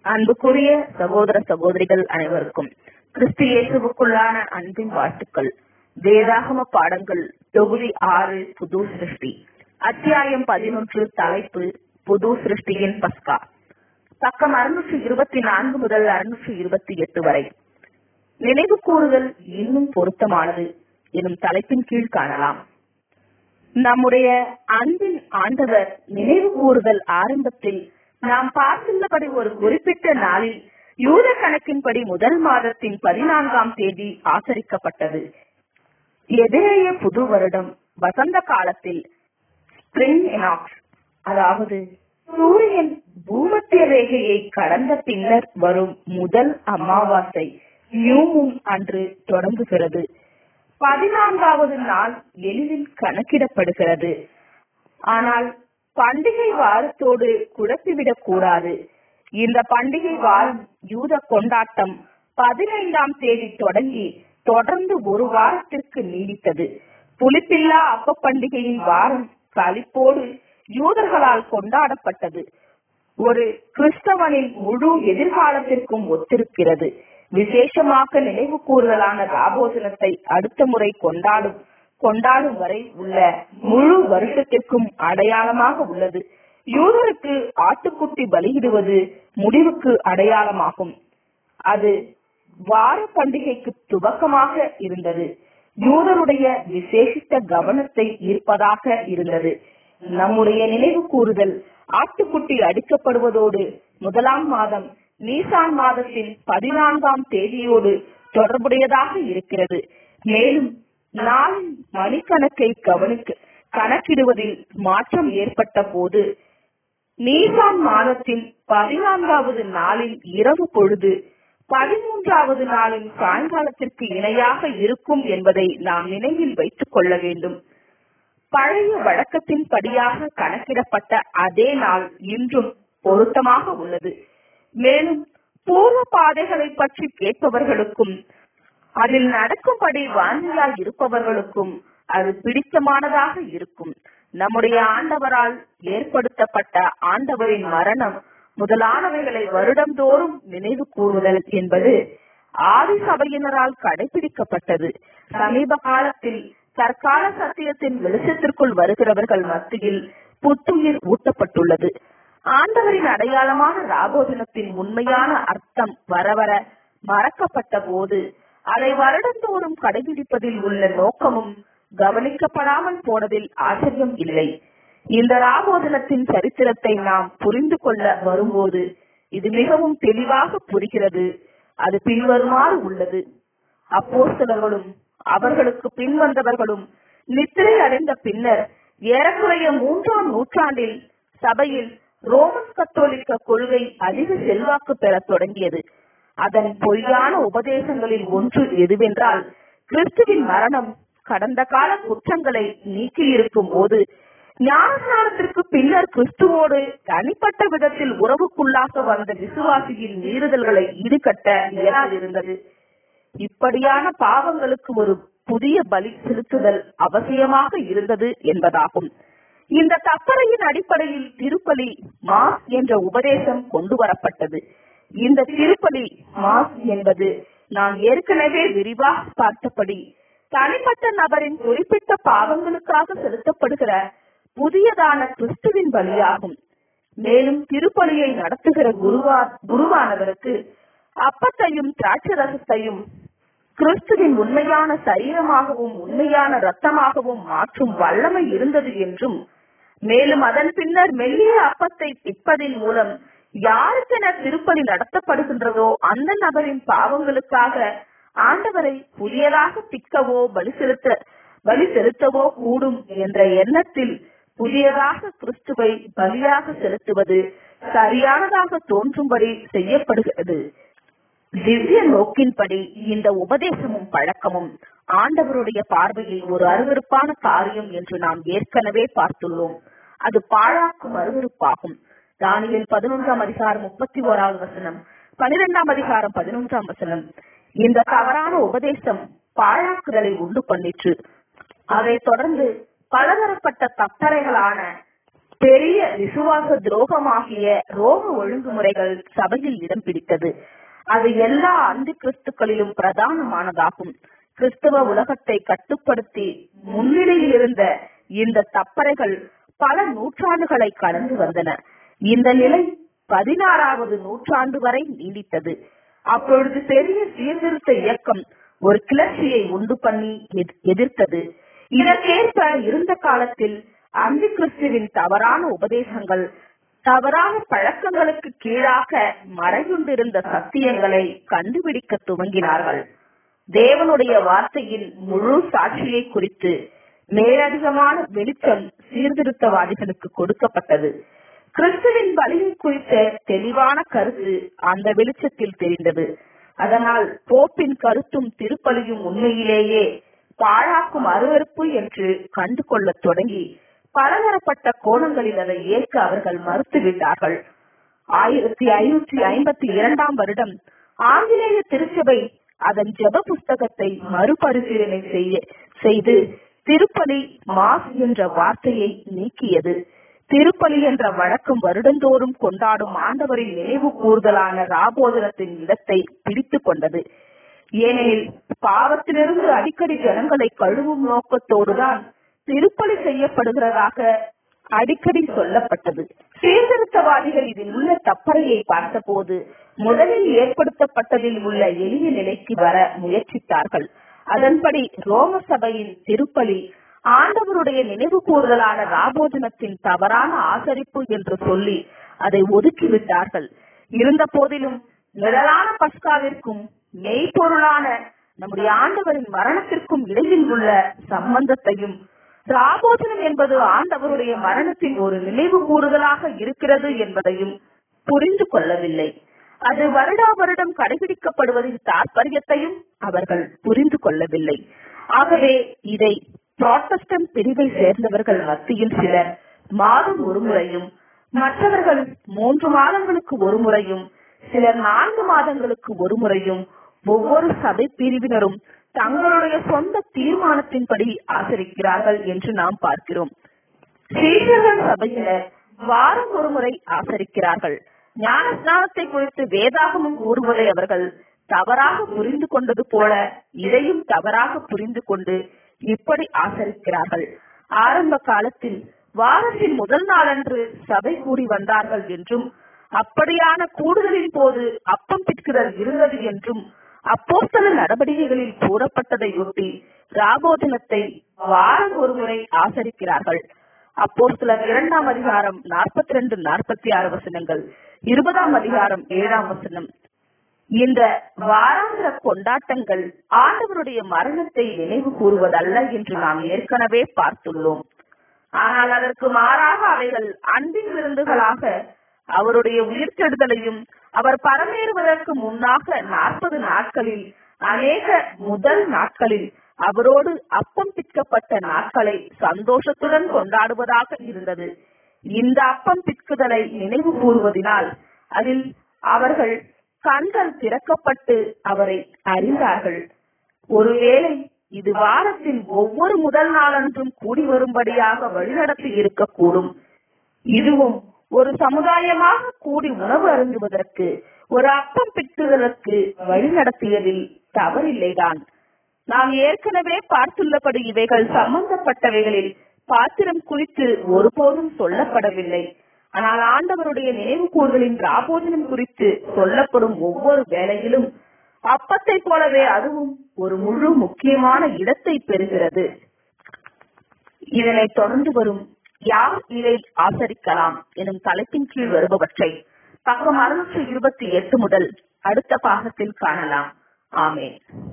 அன்புக்குரிய சகோதர சகோதரிகள் அனைவருக்கும் கிறிஸ்து இயேசுவுக்குள்ளான அன்பின் வாழ்த்துக்கள் வேதாகம பாடங்கள் தொகுதி ஆறு புது சிருஷ்டி அத்தியாயம் பதினொன்று தலைப்பு புது சிருஷ்டியின் பஸ்கா பக்கம் அறுநூற்றி இருபத்தி நான்கு முதல் அறுநூற்றி இருபத்தி எட்டு வரை நினைவு கூறுதல் இன்னும் பொருத்தமானது எனும் தலைப்பின் கீழ் காணலாம் நம்முடைய அன்பின் ஆண்டவர் நினைவு கூறுதல் ஆரம்பத்தில் நாம் பார்த்துள்ளபடி ஒரு குறிப்பிட்ட நாளில் யூத கணக்கின்படி முதல் மாதத்தின் பதினான்காம் தேதி ஆசரிக்கப்பட்டது எதிரேய புது வருடம் வசந்த காலத்தில் ஸ்பிரிங் எனாக்ஸ் அதாவது சூரியன் பூமத்திய ரேகையை கடந்த பின்னர் வரும் முதல் அமாவாசை நியூமுன் அன்று தொடங்குகிறது பதினான்காவது நாள் எளிதில் கணக்கிடப்படுகிறது ஆனால் பண்டிகை வாரத்தோடு குழப்பிவிடக் கூடாது இந்த பண்டிகை வாரம் யூத கொண்டாட்டம் பதினைந்தாம் தேதி தொடங்கி தொடர்ந்து ஒரு வாரத்திற்கு நீடித்தது புலிப்பில்லா அப்ப பண்டிகையின் வாரம் களிப்போடு யூதர்களால் கொண்டாடப்பட்டது ஒரு கிறிஸ்தவனின் முழு எதிர்காலத்திற்கும் ஒத்திருக்கிறது விசேஷமாக நினைவு கூறுதலான ராபோஜனத்தை அடுத்த முறை கொண்டாடும் கொண்டாடும் வரை உள்ள முழு வருஷத்திற்கும் அடையாளமாக உள்ளது யூதருக்கு ஆட்டுக்குட்டி பலியிடுவது முடிவுக்கு அடையாளமாகும் அது வார பண்டிகைக்கு துவக்கமாக இருந்தது யூதருடைய விசேஷித்த கவனத்தை ஈர்ப்பதாக இருந்தது நம்முடைய நினைவு கூறுதல் ஆட்டுக்குட்டி அடிக்கப்படுவதோடு முதலாம் மாதம் நீசான் மாதத்தின் பதினான்காம் தேதியோடு தொடர்புடையதாக இருக்கிறது மேலும் நாளின் மணிக்கணக்கை கவனிக்க கணக்கிடுவதில் மாற்றம் ஏற்பட்ட போது நீசான் மாதத்தின் பதினான்காவது நாளில் இரவு பொழுது பதிமூன்றாவது நாளின் சாயங்காலத்திற்கு இணையாக இருக்கும் என்பதை நாம் நினைவில் வைத்துக் கொள்ள வேண்டும் பழைய வழக்கத்தின் படியாக கணக்கிடப்பட்ட அதே நாள் இன்றும் பொருத்தமாக உள்ளது மேலும் பூர்வ பாதைகளை பற்றி கேட்பவர்களுக்கும் அதில் நடக்கும்படி வாஞ்சியால் இருப்பவர்களுக்கும் அது பிடித்தமானதாக இருக்கும் நம்முடைய ஆண்டவரால் ஏற்படுத்தப்பட்ட ஆண்டவரின் மரணம் முதலானவைகளை வருடந்தோறும் நினைவு கூறுதல் என்பது ஆதி சபையினரால் கடைபிடிக்கப்பட்டது சமீப காலத்தில் தற்கால சத்தியத்தின் வெளிச்சத்திற்குள் வருகிறவர்கள் மத்தியில் புத்துயிர் ஊட்டப்பட்டுள்ளது ஆண்டவரின் அடையாளமான ராபோஜனத்தின் உண்மையான அர்த்தம் வர வர மறக்கப்பட்ட போது அதை வருடந்தோறும் கடைபிடிப்பதில் உள்ள நோக்கமும் கவனிக்கப்படாமல் போனதில் ஆச்சரியம் இல்லை இந்த ராபோதனத்தின் சரித்திரத்தை நாம் புரிந்து கொள்ள வரும்போது இது மிகவும் தெளிவாக புரிகிறது அது பின்வருமாறு உள்ளது அப்போஸ்தலர்களும் அவர்களுக்கு பின்வந்தவர்களும் நித்திரை அடைந்த பின்னர் ஏறக்குறைய மூன்றாம் நூற்றாண்டில் சபையில் ரோமன் கத்தோலிக்க கொள்கை அதிக செல்வாக்கு பெறத் தொடங்கியது அதன் பொய்யான உபதேசங்களில் ஒன்று எதுவென்றால் கிறிஸ்துவின் மரணம் கடந்த கால குற்றங்களை நீக்கியிருக்கும் போது ஞானஸ்நானத்திற்கு பின்னர் கிறிஸ்துவோடு தனிப்பட்ட விதத்தில் உறவுக்குள்ளாக வந்த விசுவாசியின் மீறுதல்களை ஈடுகட்ட இயலாதிருந்தது இப்படியான பாவங்களுக்கு ஒரு புதிய பலி செலுத்துதல் அவசியமாக இருந்தது என்பதாகும் இந்த தப்பறையின் அடிப்படையில் திருப்பலி மாஸ் என்ற உபதேசம் கொண்டு வரப்பட்டது இந்த திருப்பலி மாஸ் என்பது நாம் ஏற்கனவே விரிவாக பார்த்தபடி தனிப்பட்ட நபரின் குறிப்பிட்ட பாவங்களுக்காக செலுத்தப்படுகிற புதியதான கிறிஸ்துவின் பலியாகும் மேலும் திருப்பலியை நடத்துகிற குருவா குருவானவருக்கு அப்பத்தையும் திராட்சை ரசத்தையும் கிறிஸ்துவின் உண்மையான சரீரமாகவும் உண்மையான ரத்தமாகவும் மாற்றும் வல்லமை இருந்தது என்றும் மேலும் அதன் பின்னர் மெல்லிய அப்பத்தை பிற்பதின் மூலம் யாருக்கென திருப்பலி நடத்தப்படுகின்றதோ அந்த நபரின் பாவங்களுக்காக ஆண்டவரை புதியதாக பிக்கவோ பலி செலுத்த பலி செலுத்தவோ கூடும் என்ற எண்ணத்தில் புதியதாக கிறிஸ்துவை பலியாக செலுத்துவது சரியானதாக தோன்றும்படி செய்யப்படுகிறது திவ்ய நோக்கின்படி இந்த உபதேசமும் பழக்கமும் ஆண்டவருடைய பார்வையில் ஒரு அருவருப்பான காரியம் என்று நாம் ஏற்கனவே பார்த்துள்ளோம் அது பாழாக்கும் அருவருப்பாகும் தானியல் பதினொன்றாம் அதிகாரம் முப்பத்தி ஓராவது வசனம் பனிரெண்டாம் அதிகாரம் பதினொன்றாம் வசனம் இந்த தவறான உபதேசம் பாழாக்குதலை உண்டு பண்ணிற்று அதை தொடர்ந்து பலதரப்பட்ட தப்பறைகளான பெரிய விசுவாச துரோகமாகிய ரோக ஒழுங்குமுறைகள் சபையில் இடம் பிடித்தது அது எல்லா அந்தி கிறிஸ்துக்களிலும் பிரதானமானதாகும் கிறிஸ்தவ உலகத்தை கட்டுப்படுத்தி முன்னிலையில் இருந்த இந்த தப்பறைகள் பல நூற்றாண்டுகளை கடந்து வந்தன இந்த நிலை பதினாறாவது நூற்றாண்டு வரை நீடித்தது அப்பொழுது பெரிய சீர்திருத்த இயக்கம் ஒரு கிளர்ச்சியை உண்டு பண்ணி எதி- எதிர்த்தது இதற்கேற்ப இருந்த காலத்தில் அந்தி கிறிஸ்துவின் தவறான உபதேசங்கள் தவறான பழக்கங்களுக்கு கீழாக மறையுண்டிருந்த சத்தியங்களை கண்டுபிடிக்க துவங்கினார்கள் தேவனுடைய வார்த்தையின் முழு சாட்சியை குறித்து மேலதிகமான வெளிச்சம் சீர்திருத்தவாதிகளுக்கு கொடுக்கப்பட்டது கிறிஸ்துவின் பலியை குறித்த தெளிவான கருத்து அந்த வெளிச்சத்தில் தெரிந்தது அதனால் போப்பின் கருத்தும் திருப்பலியும் உண்மையிலேயே பாழாக்கும் அருவருப்பு என்று கண்டு கொள்ளத் தொடங்கி பலதரப்பட்ட கோணங்களில் அதை ஏற்க அவர்கள் மறுத்துவிட்டார்கள் ஆயிரத்தி ஐநூற்றி ஐம்பத்தி இரண்டாம் வருடம் ஆங்கிலேய திருச்சபை அதன் ஜெப புஸ்தகத்தை மறுபரிசீலனை செய்ய செய்து திருப்பலி மாஸ் என்ற வார்த்தையை நீக்கியது திருப்பலி என்ற வழக்கம் வருடந்தோறும் கொண்டாடும் ஆண்டவரின் நினைவு கூறுதலான ராபோதனத்தின் இடத்தை பிடித்துக் கொண்டது ஏனெனில் பாவத்திலிருந்து அடிக்கடி ஜனங்களை கழுவும் நோக்கத்தோடுதான் திருப்பலி செய்யப்படுகிறதாக அடிக்கடி சொல்லப்பட்டது சீர்திருத்தவாதிகள் இதில் உள்ள தப்பறையை பார்த்தபோது முதலில் ஏற்படுத்தப்பட்டதில் உள்ள எளிய நிலைக்கு வர முயற்சித்தார்கள் அதன்படி ரோம சபையின் திருப்பலி ஆண்டவருடைய நினைவு கூறுதலான ராபோஜனத்தின் தவறான ஆசரிப்பு என்று சொல்லி அதை ஒதுக்கிவிட்டார்கள் இருந்த போதிலும் நிழலான பஸ்காவிற்கும் மெய்ப்பொருளான நம்முடைய ஆண்டவரின் மரணத்திற்கும் இடையில் உள்ள சம்பந்தத்தையும் ராபோஜனம் என்பது ஆண்டவருடைய மரணத்தின் ஒரு நினைவு கூறுதலாக இருக்கிறது என்பதையும் புரிந்து கொள்ளவில்லை அது வருடா வருடம் கடைபிடிக்கப்படுவதின் தாற்பயத்தையும் அவர்கள் புரிந்து கொள்ளவில்லை ஆகவே இதை புராட்டஸ்டன்ட் பிரிவை சேர்ந்தவர்கள் மத்தியில் சிலர் மாதம் ஒரு முறையும் மற்றவர்கள் மூன்று மாதங்களுக்கு ஒரு முறையும் சிலர் நான்கு மாதங்களுக்கு ஒரு முறையும் ஒவ்வொரு சபை பிரிவினரும் தங்களுடைய சொந்த தீர்மானத்தின்படி ஆசரிக்கிறார்கள் என்று நாம் பார்க்கிறோம் சீஷர்கள் சபையினர் வாரம் ஒரு முறை ஆசரிக்கிறார்கள் ஞான ஸ்நானத்தை குறித்து வேதாகமும் கூறுவதை அவர்கள் தவறாக புரிந்து கொண்டது போல இதையும் தவறாக புரிந்து கொண்டு இப்படி ஆசரிக்கிறார்கள் ஆரம்ப காலத்தில் வாரத்தின் முதல் நாளன்று சபை கூடி வந்தார்கள் என்றும் அப்படியான கூடுதலின் போது அப்பம் பிற்குதல் இருந்தது என்றும் அப்போஸ்தல நடவடிக்கைகளில் கூறப்பட்டதையொட்டி ராபோதனத்தை வாரம் ஒரு முறை ஆசரிக்கிறார்கள் அப்போஸ்தலர் இரண்டாம் அதிகாரம் நாற்பத்தி ரெண்டு நாற்பத்தி ஆறு வசனங்கள் இருபதாம் அதிகாரம் ஏழாம் வசனம் இந்த வாராந்திர கொண்டாட்டங்கள் ஆண்டவருடைய மரணத்தை நினைவு கூறுவதல்ல என்று நாம் ஏற்கனவே பார்த்துள்ளோம் ஆனால் அதற்கு மாறாக அவைகள் அன்பின் விருந்துகளாக அவருடைய உயிர்த்தெழுதலையும் அவர் பரமேறுவதற்கு முன்னாக நாற்பது நாட்களில் அநேக முதல் நாட்களில் அவரோடு அப்பம் பிற்கப்பட்ட நாட்களை சந்தோஷத்துடன் கொண்டாடுவதாக இருந்தது இந்த அப்பம் பிற்குதலை நினைவு கூறுவதினால் அதில் அவர்கள் கண்கள் திறக்கப்பட்டு அவரை அறிந்தார்கள் ஒருவேளை இது வாரத்தின் ஒவ்வொரு முதல் நாளன்றும் கூடி வரும்படியாக வழிநடத்தி இருக்கக்கூடும் இதுவும் ஒரு சமுதாயமாக கூடி உணவு அருந்துவதற்கு ஒரு அப்பம் பிட்டுதலுக்கு வழிநடத்தியதில் தவறில்லைதான் நாம் ஏற்கனவே பார்த்துள்ளபடி இவைகள் சம்பந்தப்பட்டவைகளில் பாத்திரம் குறித்து ஒருபோதும் சொல்லப்படவில்லை ஆனால் ஆண்டவருடைய நினைவு கூறுதலின் ராபோஜனம் குறித்து சொல்லப்படும் ஒவ்வொரு வேளையிலும் அப்பத்தை போலவே அதுவும் ஒரு முழு முக்கியமான இடத்தை பெறுகிறது இதனை தொடர்ந்து வரும் யார் இதை ஆசரிக்கலாம் எனும் தலைப்பின் கீழ் வருபவற்றை பக்கம் அறுநூற்று இருபத்தி எட்டு முதல் அடுத்த பாகத்தில் காணலாம் ஆமேன்